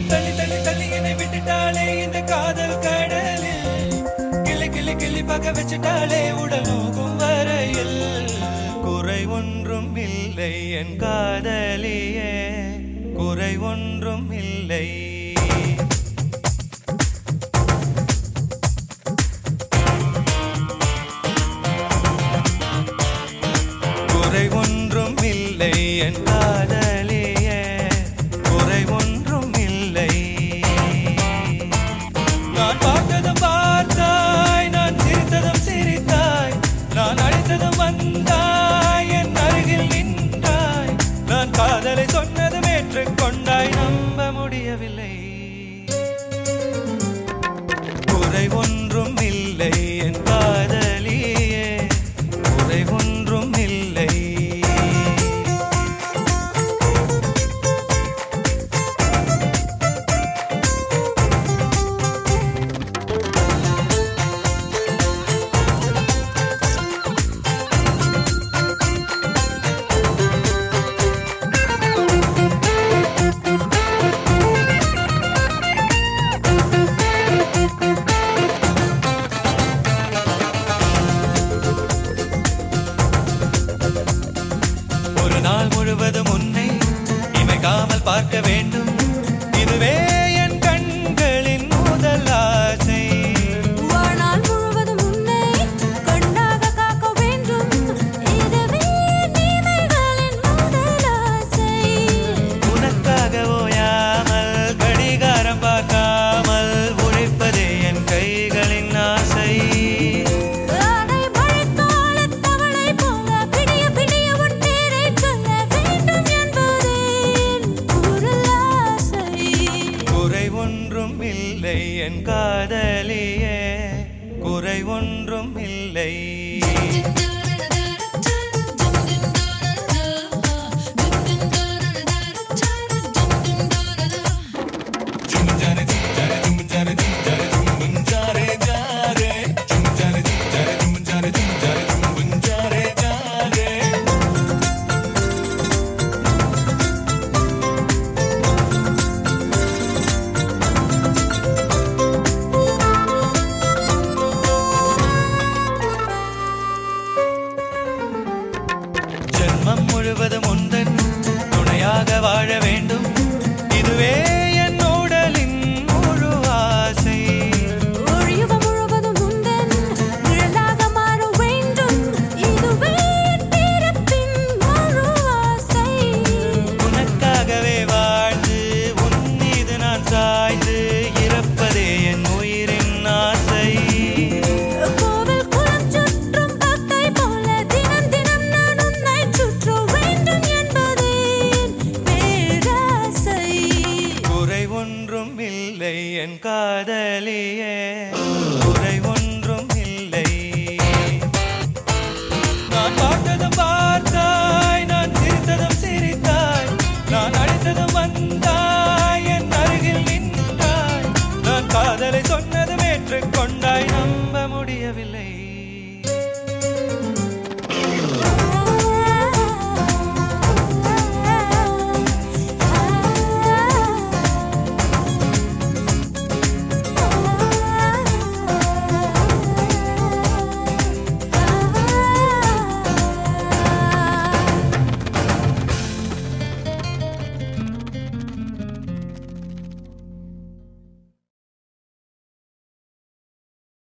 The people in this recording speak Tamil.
தள்ளி தள்ளி தள்ளி என்னை விட்டுட்டாளே இந்த காதல் கடலில் கிளி கிளி கிளி பக்க வச்சுட்டாளே உடல் நோகும் வரையில் குறை ஒன்றும் இல்லை என் காதலியே குறை ஒன்றும் இல்லை குறை ஒன்றும் இல்லை என் காதலியே குறை ஒன்றும் இல்லை நான் பார்த்ததும் பார்த்தாய் நான் சிரித்ததும் சிரித்தாய் நான் அழைத்ததும் வந்தாய் என் அருகில் நின்றாய் நான் காதலை சொன்னதும் ஏற்றுக்கொண்டாய் நம்ப முடியவில்லை குறை ஒன்றும் இல்லை என் காதலியே குறை ஒன்றும் இல்லை ஒரு நாள் முழுவதும் உன்னை இமைக்காமல் பார்க்க வேண்டும் இதுவே என் கண்களின் முதல் ஆசை வாழ்நாள் முழுவதும் உன்னை கண்ணாக காக்க வேண்டும் இதுவே நீமைகளின் முதல் ஆசை உனக்காக ஓயாமல் கடிகாரம் பார்க்காமல் உழைப்பதே என் கைகளின் ஆசை ஆடை மழைக்காலத் தவளை போல பிடிய பிடிய உன் பேரைச் சொல்ல வேண்டும் என்பதே என் குரல் ஆசை குறை ஒன்றும் இல்லை என் காதலியே குறை ஒன்றும் இல்லை ஜென்மம் முழுவதும் உந்தன் துணையாக வாழ வேண்டும்